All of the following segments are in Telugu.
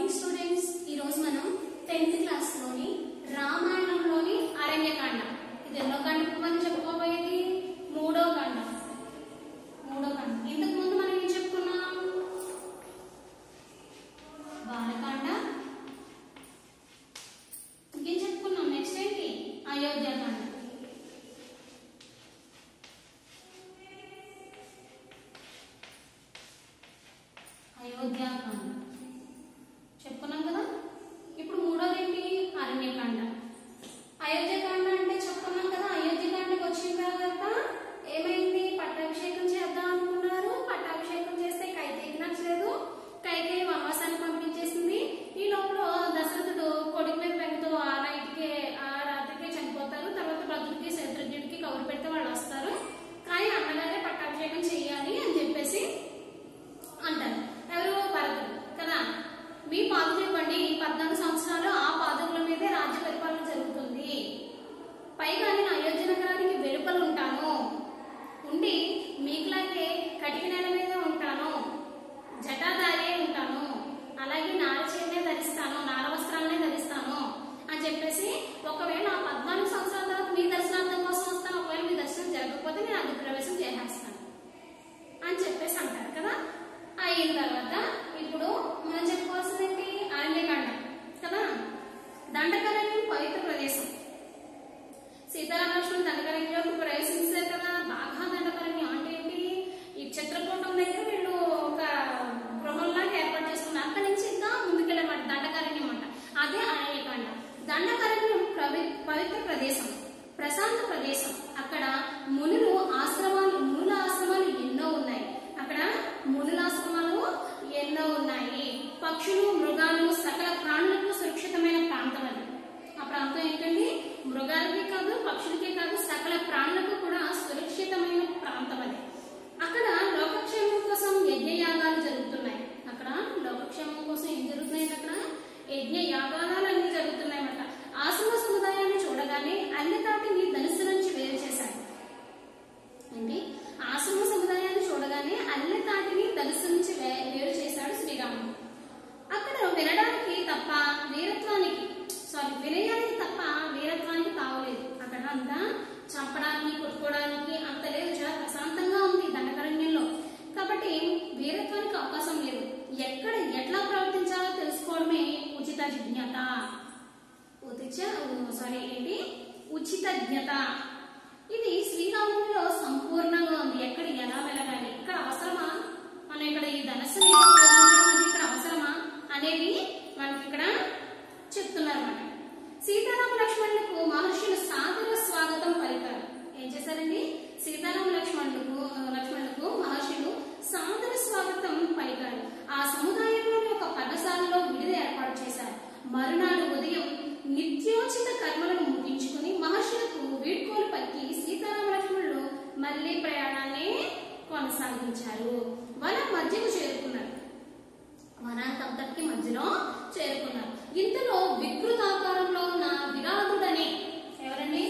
మార్నింగ్ స్టూడెంట్స్ ఈరోజు మనం టెన్త్ క్లాస్లోని రామాయణంలోని అరణ్యకాండ ఇది ఎన్నో కాండం మనం చెప్పుకోబోయేది మూడో కాండం మూడో కాండం ఇంతకు ముందు మనం ఏం చెప్పుకున్నాం బాలకాండ ఇంకేం చెప్పుకున్నాం నెక్స్ట్ ఏంటి అయోధ్యకాండ అయోధ్యకాండ చెప్పుకున్నాం కదా ఇప్పుడు మూడోది ఏంటి అరణ్యకాండ అయోధ్యకాండ అంటే చెప్పుకున్నాం కదా అయోధ్యకాండకి వచ్చిన తర్వాత ఏమైంది పట్టాభిషేకం చేద్దాం అనుకున్నారు పట్టాభిషేకం చేస్తే కైకేయికి నచ్చలేదు కైకేయి వనవాసానికి పంపించేసింది ఈ లోపల దశరథుడు కొడుకు మీద పెంకుతో ఆ నైట్కి ఆ రాత్రికి చనిపోతారు తర్వాత భద్రుడికి శత్రుఘ్నుడికి కౌరు పెడితే వాళ్ళు వస్తారు కానీ అన్నగారే పట్టాభిషేకం చెయ్యాలి అని చెప్పేసి అంటారు ఎవరు భరతుడు కదా మీ పాదులు ఇవ్వండి ఈ పద్నాలుగు సంవత్సరాలు ఆ పాదుకుల మీదే రాజ్య పరిపాలన జరుగుతుంది పైగా నేను అయోధ్య నగరానికి వెలుపల ఉంటాను ఉండి మీకులాగే కటిక నెల మీద ఉంటాను జటాధారే ఉంటాను అలాగే నారచీరనే ధరిస్తాను నార వస్త్రాలనే ధరిస్తాను అని చెప్పేసి ఒకవేళ ఆ పద్నాలుగు సంవత్సరాల తర్వాత మీ దర్శనార్థం కోసం వస్తాను ఒకవేళ మీ దర్శనం జరగకపోతే నేను అగ్ని ప్రవేశం చేసేస్తాను అని చెప్పేసి అంటారు కదా అయిన తర్వాత ఇప్పుడు మనం చెప్పుకోవాల్సింది ఏంటి అరణ్యకాండ కదా దండకారణ్యం పవిత్ర ప్రదేశం సీతారామలక్ష్మణ్ దండకారణ్యంలోకి ప్రవేశించారు కదా బాగా దండకారణ్యం అంటే ఏంటి ఈ చిత్రకూటం దగ్గర వీళ్ళు ఒక గృహంలాగా ఏర్పాటు చేసుకున్నారు అక్కడి నుంచి ఇంకా ముందుకెళ్ళమాట దండకారణ్యం అంట అదే అరణ్యకాండ దండకారణ్యం ప్రవి పవిత్ర ప్రదేశం ప్రశాంత ప్రదేశం అక్కడ మునులు ఆశ్రమాలు మునుల ఆశ్రమాలు ఎన్నో ఉన్నాయి అక్కడ మునుల ఆశ్రమాలు ఎన్నో ఉన్నాయి పక్షులు మృగాలు సకల ప్రాణులకు సురక్షితమైన ప్రాంతం అది ఆ ప్రాంతం ఏంటండి మృగాలకి కాదు పక్షులకి కాదు సకల ప్రాణులకు కూడా సురక్షితమైన ప్రాంతం అది అక్కడ లోకక్షేమం కోసం యజ్ఞయాగాలు జరుగుతున్నాయి అక్కడ లోకక్షేమం కోసం ఏం జరుగుతున్నాయి అక్కడ యజ్ఞ యాగాలు అన్ని జరుగుతున్నాయి అన్నమాట ఆశ్రమ సముదాయాన్ని చూడగానే అన్ని తాటిని ధనుసు నుంచి వేరు చేశాడు ఏంటి ఆశ్రమ సముదాయాన్ని చూడగానే అన్ని తాటిని ధనుసు నుంచి వే- వేరు చేశాడు శ్రీరాముడు అక్కడ వినడానికి తప్ప వీరత్వానికి సారీ వినయానికి తప్ప వీరత్వానికి తావలేదు అక్కడ అంతా చంపడానికి కొట్టుకోవడానికి అంత లేదు చాలా ప్రశాంతంగా ఉంది దండకరణ్యంలో కాబట్టి వీరత్వానికి అవకాశం లేదు ఎక్కడ ఎట్లా ప్రవర్తించాలో తెలుసుకోవడమే ఉచిత జిజ్ఞత ఉచిత సారీ ఏంటి ఉచిత జ్ఞత ఇది శ్రీరాముడిలో సంపూర్ణంగా ఉంది ఎక్కడ ఎలా వెళ్ళగాలి ఇక్కడ అవసరమా మనం ఇక్కడ ఈ ధనస్సుని ఉపయోగించడం అనేది ఇక్కడ అవసరమా అనేది మనకి ఇక్కడ చెప్తున్నారు అన్నమాట సీతారామ లక్ష్మణులకు మహర్షులు సాదర స్వాగతం పలికారు ఏం చేశారండి సీతారామ లక్ష్మణులకు లక్ష్మణులకు మహర్షులు సాదర స్వాగతం పలికారు ఆ సముదాయంలోని ఒక పదశాలలో విడిది ఏర్పాటు చేశారు మరునాడు ఉదయం నిత్యోచిత కర్మలను ముగించుకుని మహర్షులకు వీడ్కోలు పలికి సీతారామ లక్ష్మణులు మళ్ళీ ప్రయాణాన్ని కొనసాగించారు వనం మధ్యకు చేరుకున్నారు వనాంతంతటికి మధ్యలో చేరుకున్నారు ఇంతలో వికృతాకారంలో ఉన్న విరాధుడని ఎవరండి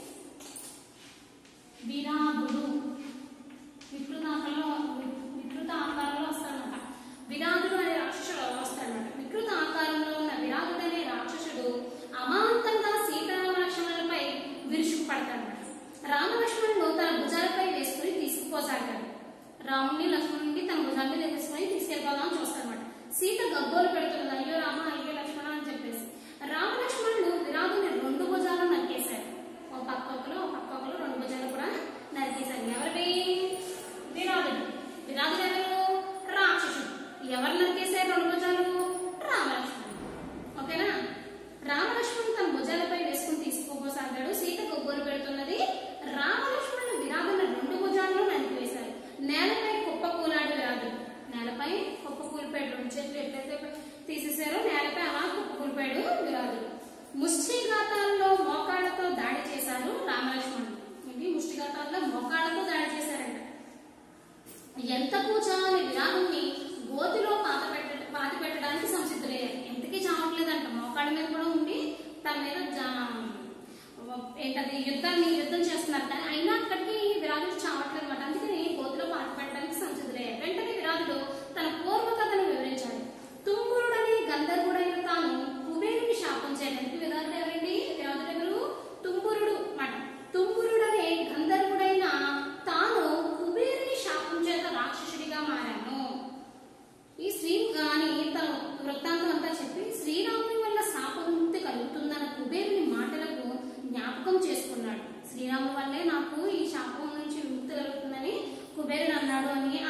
విరాధుడు వికృత ఆకారంలో వికృత ఆకారంలో వస్తాడనమాట విరాధుడు అనే రాక్షసుడు వస్తాడనమాట వికృత ఆకారంలో ఉన్న విరాధుడు అనే రాక్షసుడు అమాంతంగా సీతారామ లక్ష్మణులపై విరుచుకు పడతాడనమాట రామలక్ష్మణుడు తన భుజాలపై వేసుకుని తీసుకుపోసాగాడు రాముడిని లక్ష్మణుడిని తన భుజాల మీద వేసుకుని తీసుకెళ్ళిపోదామని చూస్తాడనమాట సీత గబ్బోలు పెడుతుంది అయ్యో రామ అయ్యో లక్ష్మణ అని చెప్పేసి రామలక్ష్మణుడు విరాధుని రెండు భుజాలను నరికేశాడు ఒక పక్క ఒకరు ఒక పక్క ఒకరు రెండు భుజాలు కూడా నరికేశారు ఎవరివి విరాధుడు విరాధుడు ఎవరు రాక్షసుడు ఎవరు నరికేశారు రెండు భుజాలు రామలక్ష్మణుడు ఓకేనా రామలక్ష్మణుడు తన భుజాలపై వేసుకుని తీసుకుపోసాగాడు సీత గొబ్బోలు పెడుతున్నది రామలక్ష్మణుడు విరాధుని రెండు భుజాలను నరికివేశారు నేలపై కుప్ప కూలాడు విరాధుడు నేలపై కుప్ప కూలిపోయాడు రెండు చేతులు ఎట్లయితే తీసేశారో నేలపై అలా కుప్ప కూలిపోయాడు విరాధుడు ముష్టిఘాతాల్లో మోకాళ్ళతో దాడి చేశారు రామలక్ష్మణుడు ఇది ముష్టిఘాతాల్లో మోకాళ్ళతో దాడి చేశారంట ఎంతకు చాలని విరాగుణ్ణి గోతిలో పాత పెట్ట పాతి పెట్టడానికి సంసిద్ధులయ్యారు ఎంతకీ చావట్లేదంట మోకాళ్ళ మీద కూడా ఉండి తన మీద జా- ఏంటది యుద్ధాన్ని యుద్ధం చేస్తున్నారు కానీ అయినా అక్కడికి విరాగుడు చావట్లేదు అనమాట అందుకని గోతిలో పాతి పెట్టడానికి సంసిద్ధులయ్యారు వెంటనే విరాగుడు తన పూర్వ కథను వివరించాడు తుంగురుడని గంధర్వుడు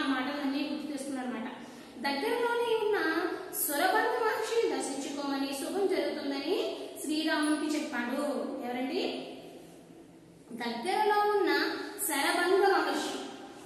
ఆ మాటలన్నీ గుర్తు తెస్తున్నాడు అనమాట దగ్గరలోనే ఉన్న సురభంగ మహర్షిని దర్శించుకోమని శుభం జరుగుతుందని శ్రీరామునికి చెప్పాడు ఎవరండి దగ్గరలో ఉన్న శరభంగ మహర్షి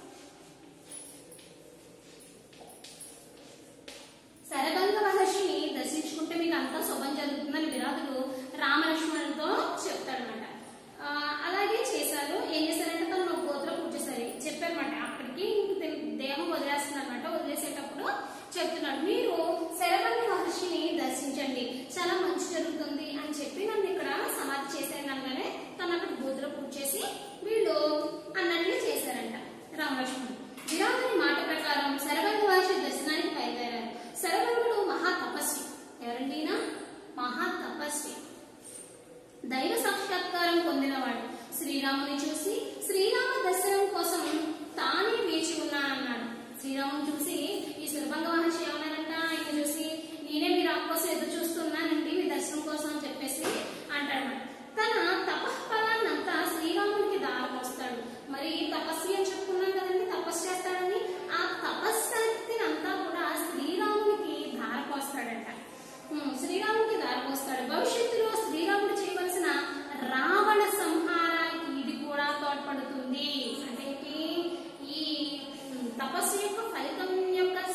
శరభంగ మహర్షిని దర్శించుకుంటే మీకు అంతా శుభం జరుగుతుందని విరాటుడు రామలక్ష్మణులతో చెప్తాడనమాట ఆ, అలాగే చేశారు ఏం చేశారంటే తను ఒక గోత్ర పూజ చేశారు చెప్పారన్నమాట అక్కడికి ఇంక దే- దేహం వదిలేస్తున్నారన్నమాట వదిలేసేటప్పుడు చెప్తున్నాడు మీరు శరభంగ మహర్షిని దర్శించండి చాలా మంచి జరుగుతుంది అని చెప్పి నన్ను ఇక్కడ సమాధి చేశాను అనగానే తను అక్కడ గోత్ర పూజ చేసి వీళ్ళు అన్నట్లు చేశారంట రామలక్ష్మణుడు విరాటుని మాట ప్రకారం శరభంగ మహర్షి దర్శనానికి బయలుదేరారు శరభంగుడు మహా తపస్వి ఎవరండి ఈయన? మహా తపస్వి దైవ సాక్షాత్కారం పొందినవాడు శ్రీరాముని చూసి శ్రీరామ దర్శనం కోసం తానే వేచి ఉన్నానన్నాడు శ్రీరాముని చూసి ఈ సురభంగ మహర్షి ఏమన్నారంట ఆయన చూసి నేనే మీ రాక కోసం ఎదురు చూస్తున్నానండి మీ దర్శనం కోసం అని చెప్పేసి అంటాడు తన తపఃఫలాన్నంతా శ్రీరామునికి దారపోస్తాడు మరి తపస్వి అని చెప్పుకున్నాం కదండి తపస్సు చేస్తాడని ఆ తపశ్శక్తిని అంతా కూడా శ్రీరామునికి ధారపోస్తాడంట ఉమ్, శ్రీరాముడికి దారిపోస్తాడు భవిష్యత్తులో శ్రీరాముడు చేయవలసిన రావణ సంహారానికి ఇది కూడా తోడ్పడుతుంది అంటే ఏంటి? ఈ ఉమ్, తపస్సు యొక్క ఫలితం యొక్క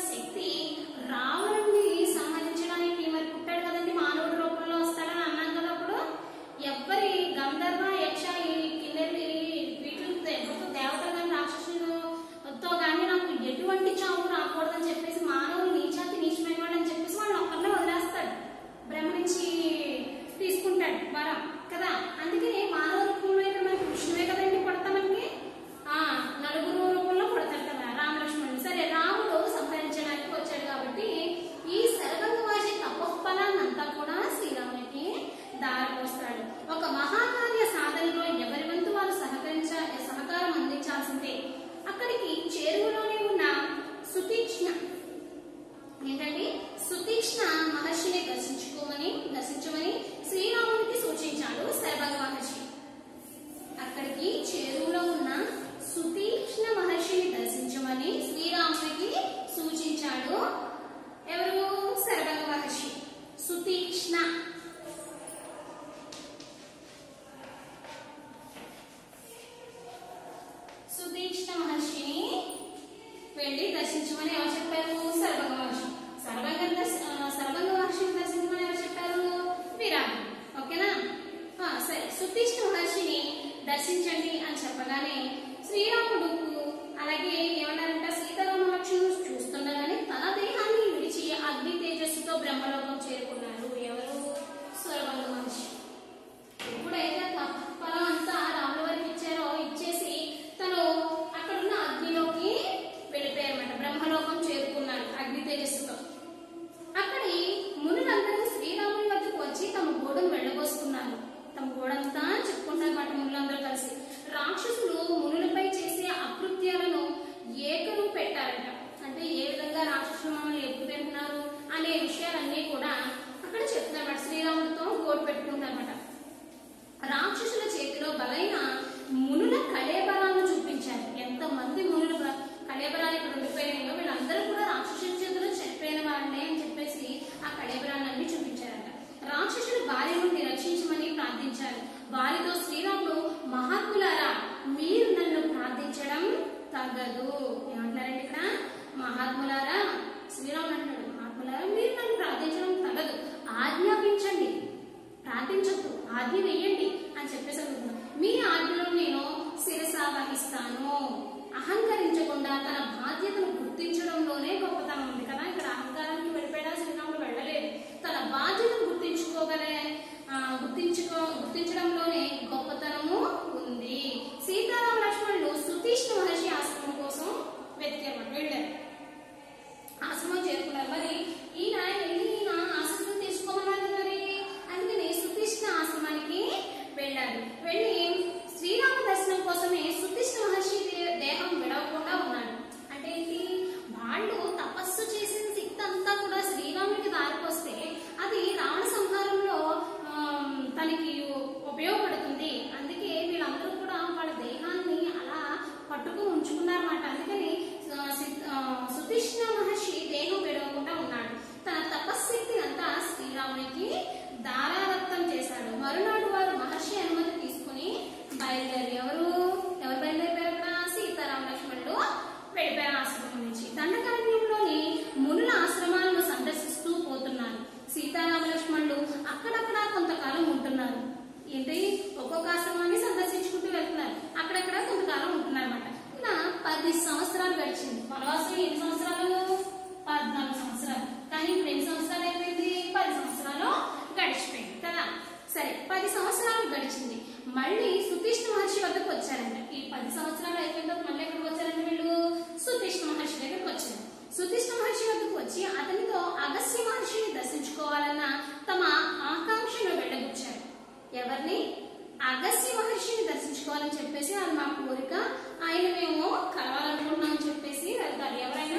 మళ్ళీ సుతీష్ణ మహర్షి వద్దకు వచ్చారంట ఈ పది సంవత్సరాలు అయిపోయిన తర్వాత మళ్ళీ ఎక్కడికి వచ్చారంట వీళ్ళు సుతీష్ణ మహర్షి దగ్గరికి వచ్చారు సుతీష్ణ మహర్షి వద్దకు వచ్చి అతనితో అగస్త్య మహర్షిని దర్శించుకోవాలన్న తమ ఆకాంక్షను వెళ్ళబుచ్చారు ఎవరిని అగస్త్య మహర్షిని దర్శించుకోవాలని చెప్పేసి అది మా కోరిక ఆయన మేము కలవాలనుకుంటున్నాం అని చెప్పేసి వెళ్తారు ఎవరైనా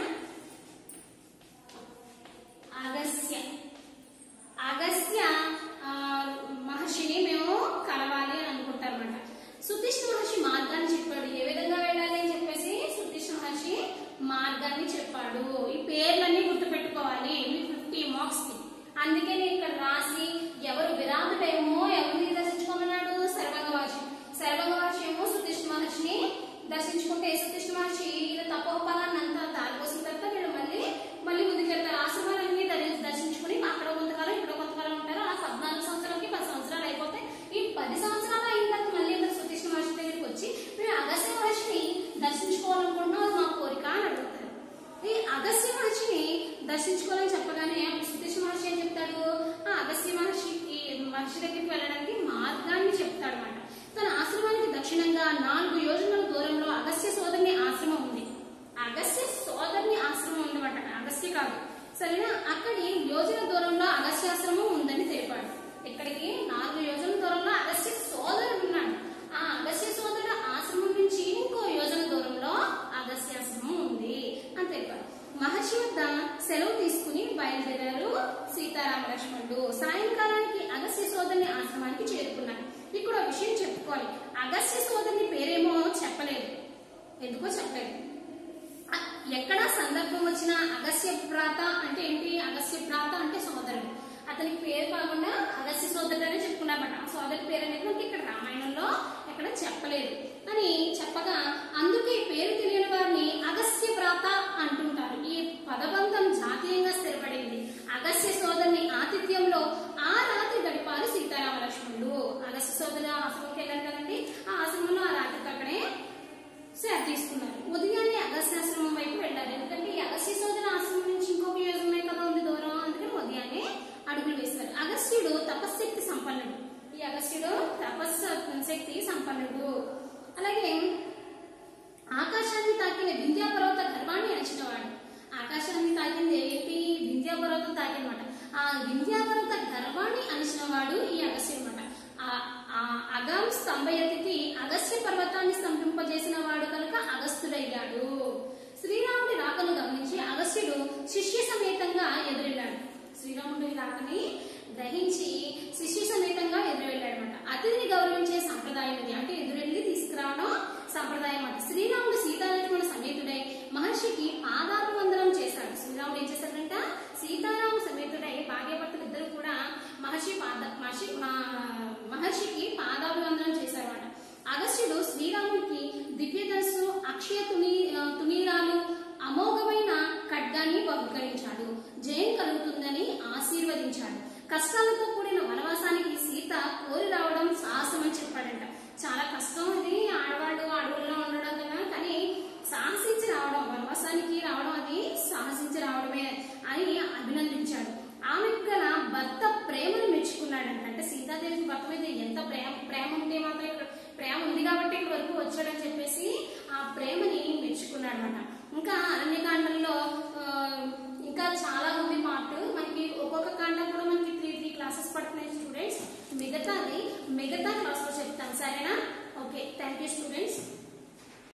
అగస్త్య అగస్త్య ఆ, మహర్షిని మేము కలవాలి అని అనుకుంటారన్నమాట సుతీష్ మహర్షి మార్గాన్ని చెప్పాడు ఏ విధంగా వెళ్ళాలి అని చెప్పేసి సుతీష్ మహర్షి మార్గాన్ని చెప్పాడు ఈ పేర్లన్నీ గుర్తుపెట్టుకోవాలి ఇవి ఫిఫ్టీ మార్క్స్ కి అందుకే నేను ఇక్కడ రాసి ఎవరు విరాటుడేమో ఎవరిని దర్శించుకోమన్నాడు సర్వంగ మహర్షి సర్వంగ మహర్షి ఏమో సుతీష్ మహర్షిని దర్శించుకుంటే సుతీష్ మహర్షి వీళ్ళ తపోఫలాన్ని అంతా దారిపోసిన తర్వాత వీళ్ళు మళ్ళీ మళ్ళీ ముందుకెళ్తారు ఆశ్రమాలన్నీ దరి- దర్శించుకుని అక్కడ కొంతకాలం ఇక్కడ కొంతకాలం ఉంటారు అలా పద్నాలుగు సంవత్సరాలకి పది సంవత్సరాలు అయిపోతాయి ఈ పది సంవత్సరాలు అయిన తర్వాత మళ్ళీ అందరు సుతీష్ణ మహర్షి దగ్గరికి వచ్చి మేము అగస్త్య మహర్షిని దర్శించుకోవాలనుకుంటున్నాం అది మా కోరిక అని అడుగుతారు ఈ అగస్త్య మహర్షిని దర్శించుకోవాలని చెప్పగానే అప్పుడు సుతీష్ మహర్షి ఏం చెప్తాడు ఆ అగస్త్య మహర్షి ఈ మహర్షి దగ్గరికి వెళ్ళడానికి మార్గాన్ని చెప్తాడు అనమాట తన ఆశ్రమానికి దక్షిణంగా నాలుగు యోజనల దూరంలో అగస్త్య సోదరుని ఆశ్రమం ఉంది అగస్త్య సోదరుని ఆశ్రమం ఉందన్నమాట అగస్త్య కాదు సరేనా అక్కడి యోజన దూరంలో అగస్త్యాశ్రమం ఉందని తెలిపాడు ఇక్కడికి నాలుగు యోజన దూరంలో అగస్త్య సోదరుడు ఉన్నాడు ఆ అగస్త్య సోదరుడు ఆశ్రమం నుంచి ఇంకో యోజన దూరంలో అగస్త్యాశ్రమం ఉంది అని తెలిపాడు మహర్షి వద్ద సెలవు తీసుకుని బయలుదేరారు సీతారామ లక్ష్మణుడు సాయంకాలానికి అగస్త్య సోదరుని ఆశ్రమానికి చేరుకున్నారు ఇక్కడ ఒక విషయం చెప్పుకోవాలి అగస్త్య సోదరుని పేరేమో చెప్పలేదు ఎందుకో చెప్పలేదు అ- ఎక్కడ సందర్భం వచ్చిన అగస్త్య భ్రాత అంటే ఏంటి అగస్త్య భ్రాత అంటే సోదరుడు అతనికి పేరు కాకుండా అగస్త్య సోదరుడు అనే చెప్పుకున్నామట ఆ సోదరుడి పేరు అనేది మనకి ఇక్కడ రామాయణంలో ఎక్కడ చెప్పలేదు అని చెప్పగా అందుకే ఈ పేరు తెలియని వారిని అగస్త్య భ్రాత అంటుంటారు ఈ పదబంధం జాతీయంగా స్థిరపడింది అగస్త్య సోదరుని ఆతిథ్యంలో ఆ రాత్రి గడిపారు సీతారామ లక్ష్మణుడు అగస్త్య సోదరు ఆశ్రమంకి వెళ్ళారు కదండి ఆ ఆశ్రమంలో ఆ రాత్రికి అక్కడే సేవ తీసుకున్నారు ఉదయాన్నే అగస్త్యాశ్రమం వైపు వెళ్ళారు ఎందుకంటే ఈ అగస్త్య సోదర ఆశ్రమం నుంచి ఇంకొక యోజనమే కదా ఉంది దూరం అందుకని ఉదయాన్నే అడుగులు వేశారు అగస్త్యుడు తపశక్తి సంపన్నుడు ఈ అగస్త్యుడు తపస్సు శక్తి సంపన్నుడు అలాగే ఆకాశాన్ని తాకిన వింధ్యాపర్వత గర్వాన్ని అణచినవాడు ఆకాశాన్ని తాకింది ఏంటి వింధ్యాపర్వతం తాకినమాట ఆ వింధ్యాపర్వత గర్వాన్ని అణచినవాడు ఈ అగస్త్యుడు అనమాట ఆ అగం స్తంభయతికి అగస్త్య పర్వతాన్ని స్తంభింపజేసిన వాడు కనుక అగస్త్యుడయ్యాడు శ్రీరాముడి రాకను గమనించి అగస్త్యుడు శిష్య సమేతంగా ఎదురెళ్ళాడు శ్రీరాముడి రాకని గ్రహించి శిష్య సమేతంగా ఎదురు వెళ్ళాడనమాట అతిథిని గౌరవించే సంప్రదాయం ఇది అంటే ఎదురెళ్ళి తీసుకురావడం సంప్రదాయం అన్నమాట శ్రీరాముడు సీతాలక్ష్మణ సమేతుడై మహర్షికి పాదాభివందనం చేశాడు శ్రీరాముడు ఏం చేశాడంట సీతారామ సమేతుడై భార్యాభర్తలు ఇద్దరు కూడా మహర్షి పాద మహర్షి మా- మహర్షికి పాదాభివందనం చేశారన్నమాట అగస్త్యుడు శ్రీరాముడికి దివ్యదస్సు అక్షయ తుని ఆ, తునీరాలు అమోఘమైన ఖడ్గాన్ని బహుకరించాడు జయం కలుగుతుందని ఆశీర్వదించాడు కష్టాలతో కూడిన వనవాసానికి సీత కోరి రావడం సాహసమని చెప్పాడంట చాలా కష్టం ఇది ఆడవాళ్ళు అడవుల్లో ఉండడం కదా కానీ సాహసించి రావడం వనవాసానికి రావడం అది సాహసించి రావడమే అని అభినందించాడు ఆమె గల భర్త ప్రేమను మెచ్చుకున్నాడంట అంటే సీతాదేవికి భర్త మీద ఎంత ప్రేమ ప్రేమ ఉంటే మాత్రం ఇక్కడ ప్రేమ ఉంది కాబట్టి ఇక్కడ వరకు వచ్చాడని చెప్పేసి ఆ ప్రేమని మెచ్చుకున్నాడు అనమాట ఇంకా అరణ్యకాండంలో ఆ, ఇంకా చాలా ఉంది పార్ట్ మనకి ఒక్కొక్క కాండం కూడా మనకి త్రీ త్రీ క్లాసెస్ పడుతున్నాయి స్టూడెంట్స్ మిగతాది మిగతా క్లాస్ లో చెప్తాను సరేనా